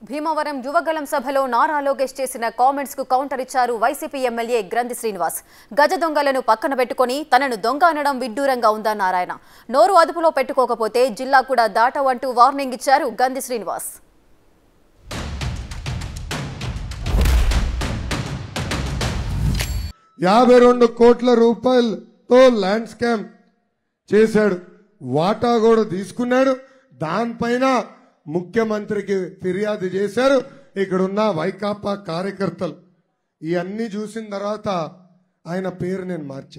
భీమవరం యువగలం సభలో నారా లోకేష్ చేసిన కామెంట్స్ కు కౌంటర్ ఇచ్చారు వైసీపీ ఎమ్మెల్యే గ్రంథి శ్రీనివాస్ గజ దొంగలను పక్కన పెట్టుకుని తనను దొంగ అనడం విడ్డూరంగా ఉందన్నారు ఆయన నోరు అదుపులో పెట్టుకోకపోతే జిల్లా కూడా దాటవంటూ వార్నింగ్ ఇచ్చారు గంధి శ్రీనివాస్ యాభై రెండు కోట్ల రూపాయలతో ల్యాండ్ స్కామ్ చేశాడు వాటా కూడా తీసుకున్నాడు దానిపైన ముఖ్యమంత్రికి ఫిర్యాదు చేశారు ఇక్కడున్న వైకాపా కార్యకర్తలు ఇవన్నీ చూసిన తర్వాత ఆయన పేరు నేను మార్చా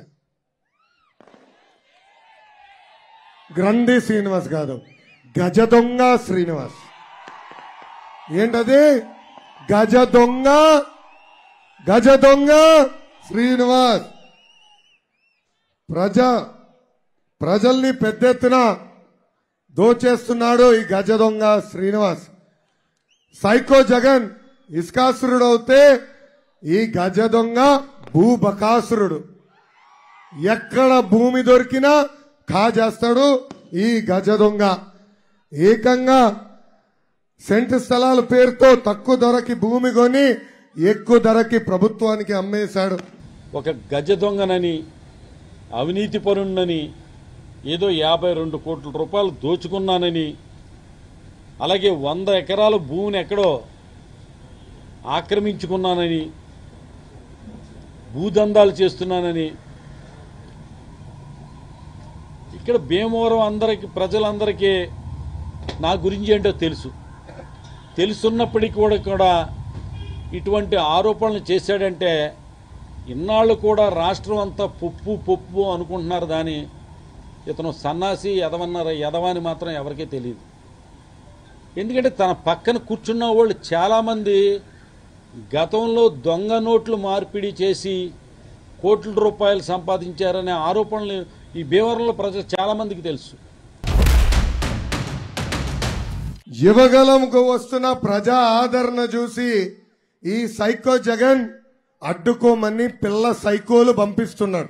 గ్రంథి శ్రీనివాస్ కాదు గజ దొంగ శ్రీనివాస్ ఏంటది గజ దొంగ గజ దొంగ శ్రీనివాస్ ప్రజ ప్రజల్ని పెద్ద ఎత్తున దోచేస్తున్నాడు ఈ గజ దొంగ శ్రీనివాస్ సైకో జగన్ ఇస్కాసురుడు అవుతే ఈ గజ దొంగ భూబకాసురుడు ఎక్కడ భూమి దొరికినా కాజేస్తాడు ఈ గజ దొంగ ఏకంగా సెంట్ స్థలాల పేరుతో తక్కువ ధరకి భూమి కొని ఎక్కువ ధరకి ప్రభుత్వానికి అమ్మేశాడు ఒక గజ దొంగనని అవినీతి పరుణ్ణని ఏదో యాభై రెండు కోట్ల రూపాయలు దోచుకున్నానని అలాగే వంద ఎకరాల భూమిని ఎక్కడో ఆక్రమించుకున్నానని భూదందాలు చేస్తున్నానని ఇక్కడ భీమవరం అందరికి ప్రజలందరికీ నా గురించి ఏంటో తెలుసు తెలుసున్నప్పటికీ కూడా కూడా ఇటువంటి ఆరోపణలు చేశాడంటే ఇన్నాళ్ళు కూడా రాష్ట్రం అంతా పొప్పు పొప్పు అనుకుంటున్నారు దాని ఇతను సన్నాసి ఎదవన్నారు ఎదవని మాత్రం ఎవరికీ తెలియదు ఎందుకంటే తన పక్కన కూర్చున్న వాళ్ళు చాలామంది గతంలో దొంగ నోట్లు మార్పిడి చేసి కోట్ల రూపాయలు సంపాదించారనే ఆరోపణలు ఈ భీమవరంలో ప్రజలు చాలామందికి తెలుసు యువగలంకు వస్తున్న ప్రజా ఆదరణ చూసి ఈ సైకో జగన్ అడ్డుకోమని పిల్ల సైకోలు పంపిస్తున్నాడు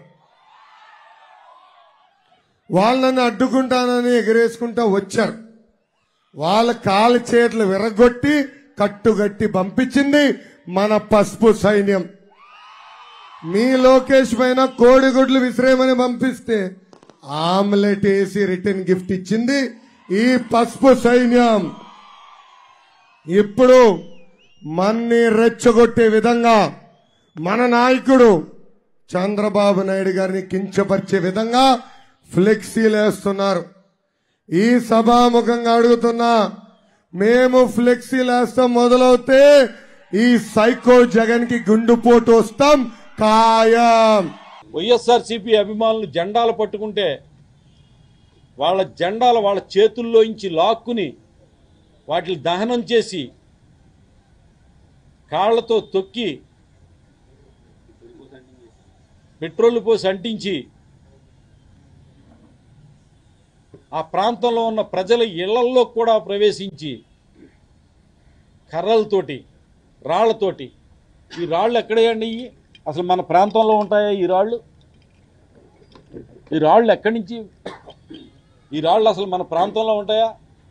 వాళ్ళని అడ్డుకుంటానని ఎగరేసుకుంటా వచ్చారు వాళ్ళ కాలు చేతులు విరగొట్టి కట్టుగట్టి పంపించింది మన పసుపు సైన్యం మీ లోకేష్ పైన కోడిగుడ్లు విసిరేయమని పంపిస్తే ఆమ్లెట్ వేసి రిటర్న్ గిఫ్ట్ ఇచ్చింది ఈ పసుపు సైన్యం ఇప్పుడు మన్ని రెచ్చగొట్టే విధంగా మన నాయకుడు చంద్రబాబు నాయుడు గారిని కించపరిచే విధంగా ఫ్లెక్సీలు వేస్తున్నారు ఈ సభాముఖంగా అడుగుతున్నా మేము ఫ్లెక్సీలు వేస్తాం మొదలవుతే ఈ సైకో జగన్ కి గుండుపోటు వస్తాం ఖాయం వైఎస్ఆర్సీపీ అభిమానులు జెండాలు పట్టుకుంటే వాళ్ళ జెండాలు వాళ్ళ చేతుల్లోంచి లాక్కుని వాటిని దహనం చేసి కాళ్లతో తొక్కి పెట్రోల్ పోసి అంటించి ఆ ప్రాంతంలో ఉన్న ప్రజల ఇళ్లల్లో కూడా ప్రవేశించి కర్రలతోటి రాళ్లతోటి ఈ రాళ్ళు ఎక్కడేయండి ఇవి అసలు మన ప్రాంతంలో ఉంటాయా ఈ రాళ్ళు ఈ రాళ్ళు ఎక్కడి నుంచి ఈ రాళ్ళు అసలు మన ప్రాంతంలో ఉంటాయా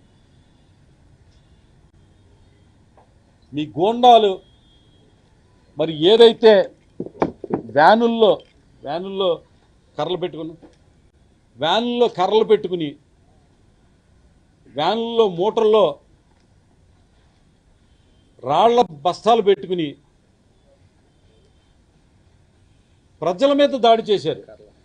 మీ గోండాలు మరి ఏదైతే వ్యానుల్లో వ్యానుల్లో కర్రలు పెట్టుకుని వ్యానుల్లో కర్రలు పెట్టుకుని వ్యానుల్లో మూటల్లో రాళ్ల బస్తాలు పెట్టుకుని ప్రజల మీద దాడి చేశారు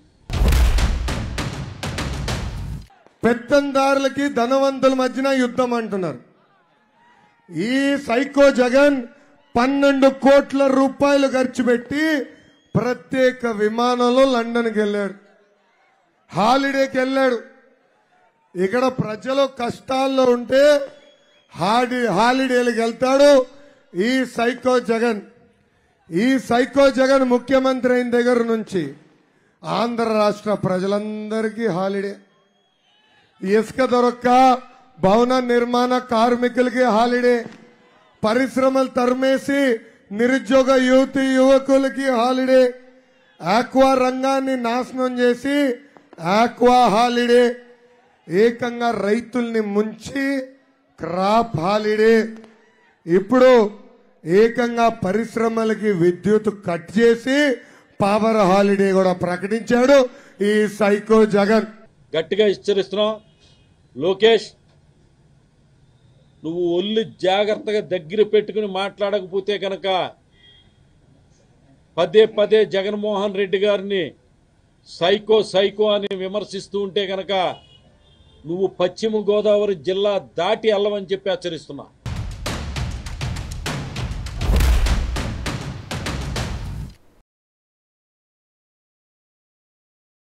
పెత్తందారులకి ధనవంతుల మధ్యన యుద్ధం అంటున్నారు ఈ సైకో జగన్ పన్నెండు కోట్ల రూపాయలు ఖర్చు పెట్టి ప్రత్యేక విమానంలో లండన్కి వెళ్ళాడు హాలిడేకి వెళ్ళాడు ఇక్కడ ప్రజలు కష్టాల్లో ఉంటే హాడి హాలిడేలకు వెళ్తాడు ఈ సైకో జగన్ ఈ సైకో జగన్ ముఖ్యమంత్రి అయిన దగ్గర నుంచి ఆంధ్ర రాష్ట్ర ప్రజలందరికీ హాలిడే ఇసుక దొరక్క భవన నిర్మాణ కార్మికులకి హాలిడే పరిశ్రమలు తరిమేసి నిరుద్యోగ యువతి యువకులకి హాలిడే ఆక్వా రంగాన్ని నాశనం చేసి ఆక్వా హాలిడే ఏకంగా రైతుల్ని ముంచి క్రాప్ హాలిడే ఇప్పుడు ఏకంగా పరిశ్రమలకి విద్యుత్ కట్ చేసి పవర్ హాలిడే కూడా ప్రకటించాడు ఈ సైకో జగన్ గట్టిగా హెచ్చరిస్తున్నాం లోకేష్ నువ్వు ఒళ్ళు జాగ్రత్తగా దగ్గర పెట్టుకుని మాట్లాడకపోతే కనుక పదే పదే జగన్మోహన్ రెడ్డి గారిని సైకో సైకో అని విమర్శిస్తూ ఉంటే కనుక నువ్వు పశ్చిమ గోదావరి జిల్లా దాటి వెళ్ళవని చెప్పి హెచ్చరిస్తున్నా